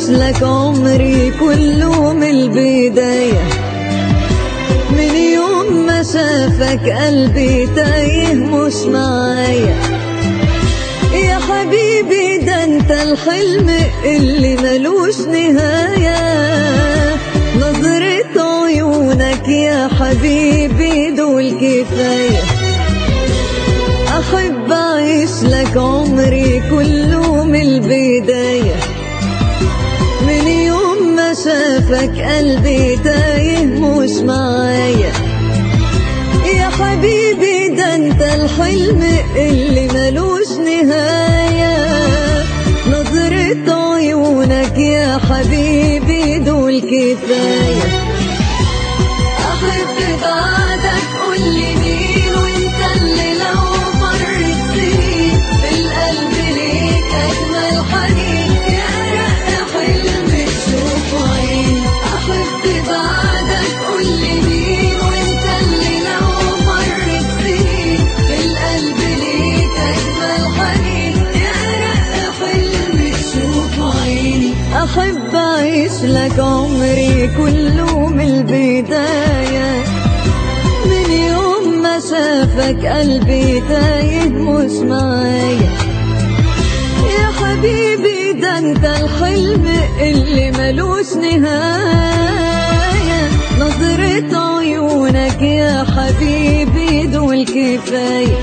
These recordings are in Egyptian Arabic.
لك عمري كله من البداية من يوم ما شافك قلبي تايه مش معايا يا حبيبي ده انت الحلم اللي ملوش نهاية نظرة عيونك يا حبيبي دول كفاية أحب أعيش لك عمري كله من البداية من يوم ما شافك قلبي تايه مش معايا يا حبيبي ده انت الحلم اللي ملوش نهاية نظرة عيونك يا حبيبي دول كفاية أحب بعدك قولي مين وانت اللي لو مرت سنين في القلب ليك أجمل حنين يا رق حلم تشوف عين أحب بعدك قولي مين وانت اللي لو مرت سنين في القلب ليك أجمل حنين يا رق حلم تشوف عيني أحب أعيش لك عمري كله من البداية من يوم ما شافك قلبي تايه مش معايا يا حبيبي ده انت الحلم اللي ملوش نهاية نظرة عيونك يا حبيبي دول كفاية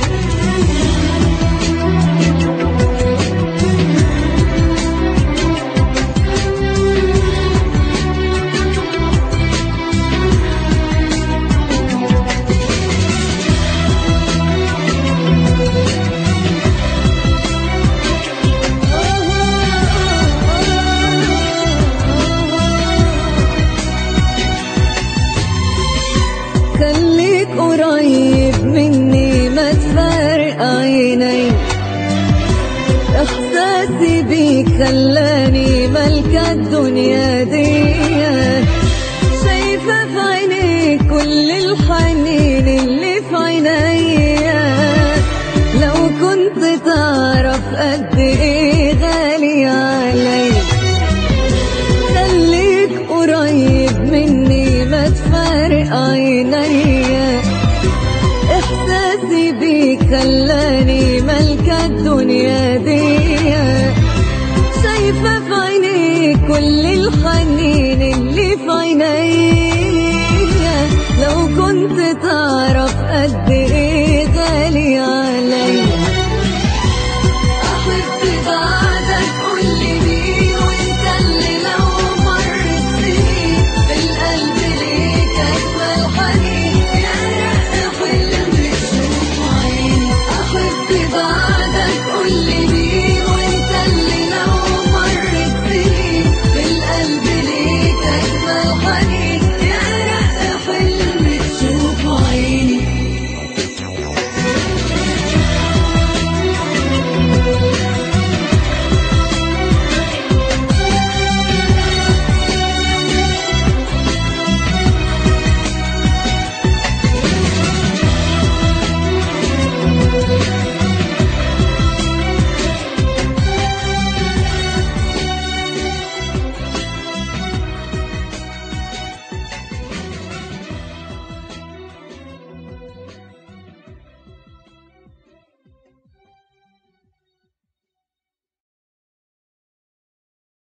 خليك قريب مني ما تفارق عيني احساسي بيك خلاني ملكة الدنيا دي شايفة في عينيك كل الحنين اللي في عينيا لو كنت تعرف قد ايه غالي علي خليك قريب مني ما تفارق عينيا احساسي بيك خلاني ملكة الدنيا دي شايفة في عينيك كل الحنين اللي في عينيا لو كنت تعرف قد ايه غالي